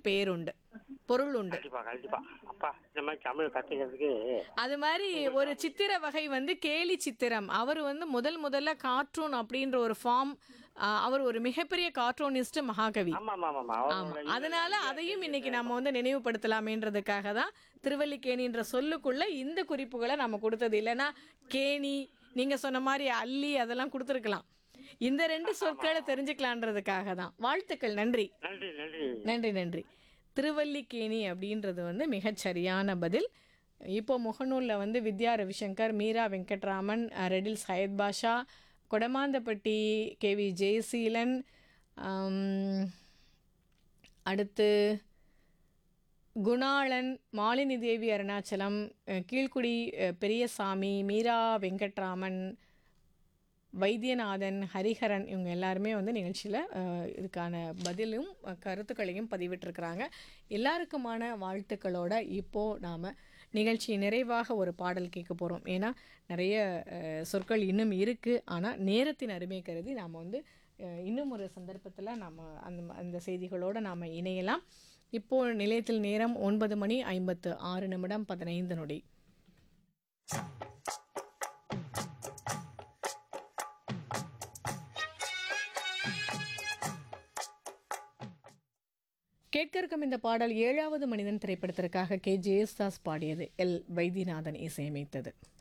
பெயர் உண்டு பொருள் உண்டு கண்டிப்பா கண்டிப்பா அப்பா இந்த மாதிரி தமிழ் கத்துக்கிறதுக்கு அது மாதிரி ஒரு சித்திர வகை வந்து கேலி சித்திரம் அவர் வந்து முதல் முதல்ல கார்ட்டூன் அப்படின்ற ஒரு ஃபார்ம் அவர் ஒரு மிகப்பெரிய கார்ட்டூனிஸ்ட் மகாகவி ஆமா ஆமா ஆமா ஆமா அவரோட அதனால அதையும் இன்னைக்கு நம்ம வந்து நினைவுபடுத்தலாமேன்றதுக்காக தான் திருவல்லிக்கேணின்ற சொல்லுக்குள்ள இந்த குறிப்புகளை நம்ம கொடுத்தது இல்லைன்னா கேணி நீங்க சொன்ன மாதிரி அள்ளி அதெல்லாம் கொடுத்துருக்கலாம் இந்த ரெண்டு சொற்களை தெரிஞ்சுக்கலான்றதுக்காக தான் வாழ்த்துக்கள் நன்றி நன்றி நன்றி நன்றி நன்றி திருவல்லிக்கேணி அப்படின்றது வந்து மிகச் சரியான பதில் இப்போ முகநூலில் வந்து வித்யா ரவிசங்கர் மீரா வெங்கட்ராமன் அஹ், ரெடில் சையத் பாஷா கொடமாந்தப்பட்டி கேவி ஜெயசீலன் ஆம், அடுத்து குணாளன் மாலினி தேவி அருணாச்சலம் அஹ், கீழ்க்குடி அஹ், பெரியசாமி மீரா வெங்கட்ராமன் வைத்தியநாதன் ஹரிஹரன் இவங்க எல்லாருமே வந்து நிகழ்ச்சியில் இதுக்கான பதிலும் அஹ், கருத்துக்களையும் பதிவிட்டிருக்கிறாங்க எல்லாருக்குமான வாழ்த்துக்களோட இப்போது நாம் நிகழ்ச்சி நிறைவாக ஒரு பாடல் கேட்க போகிறோம் ஏன்னா நிறைய அஹ், சொற்கள் இன்னும் இருக்குது ஆனால் நேரத்தின் அருமை கருதி நாம் வந்து அஹ், இன்னும் ஒரு சந்தர்ப்பத்தில் நாம் அந்த அந்த செய்திகளோடு நாம் இணையலாம் இப்போது நிலையத்தில் நேரம் ஒன்பது மணி ஐம்பத்து ஆறு நிமிடம் பதினைந்து நொடி கேட்க இருக்கும் இந்த பாடல் ஏழாவது மனிதன் திரைப்படத்திற்காக கே ஜே தாஸ் பாடியது எல் வைத்தியநாதன் இசையமைத்தது